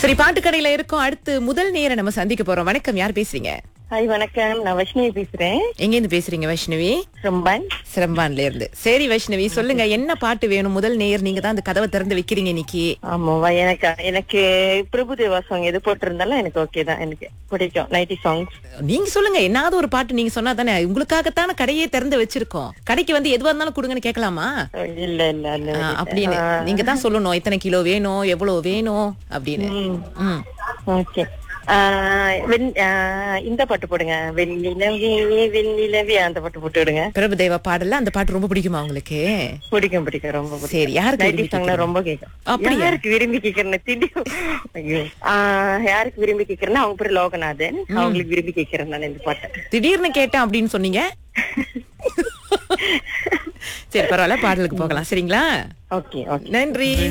சரி பாட்டு கடையில இருக்கோம் அடுத்து முதல் நேரம் நம்ம சந்திக்க போறோம் வணக்கம் யார் பேசுறீங்க ஹாய் வணக்கம் நான் வைஷ்ணவி பேசுறேன் எங்க இருந்து பேசுறீங்க வைஷ்ணவி ரொம்பன் சிரம்பான்ல இருந்து சரி வைஷ்ணவி சொல்லுங்க என்ன பாட்டு வேணும் முதல் நேயர் நீங்க தான் அந்த கதவை திறந்து வைக்கிறீங்க இன்னைக்கு ஆமாவா எனக்கு எனக்கு பிரபுதேவா சாங் எது போட்டிருந்தாலும் எனக்கு ஓகே தான் எனக்கு பிடிக்கும் நைட்டி சாங்ஸ் நீங்க சொல்லுங்க என்னாவது ஒரு பாட்டு நீங்க சொன்னா தானே உங்களுக்காகத்தான கடையே திறந்து வச்சிருக்கோம் கடைக்கு வந்து எதுவா இருந்தாலும் கொடுங்கன்னு கேட்கலாமா இல்ல இல்ல இல்ல ஆ, அப்படின்னு நீங்க தான் சொல்லணும் எத்தனை கிலோ வேணும் எவ்வளவு வேணும் அப்படின்னு ம். ஓகே இந்த பாட்டு போடுங்க வெண்ணிலவே வெண்ணிலவே அந்த பாட்டு போட்டு விடுங்க பிரபுதேவா பாடல அந்த பாட்டு ரொம்ப பிடிக்குமா உங்களுக்கு பிடிக்கும் பிடிக்கும் ரொம்ப பிடிக்கும் சரி யாருக்கு நைட்டி விரும்பி சாங்னா ரொம்ப கேட்கும் அப்படியா? யாருக்கு விரும்பி கேக்குறேன்னு திடீர் ஐயோ ஆ, யாருக்கு விரும்பி கேக்குறேன்னா அவங்க பேர் லோகநாதன் அவங்களுக்கு விரும்பி கேக்குறேன் நான் இந்த பாட்டை திடீர்னு கேட்டேன் அப்படின்னு சொன்னீங்க சரி பரவாயில்ல பாடலுக்கு போகலாம் சரிங்களா ஓகே ஓகே நன்றி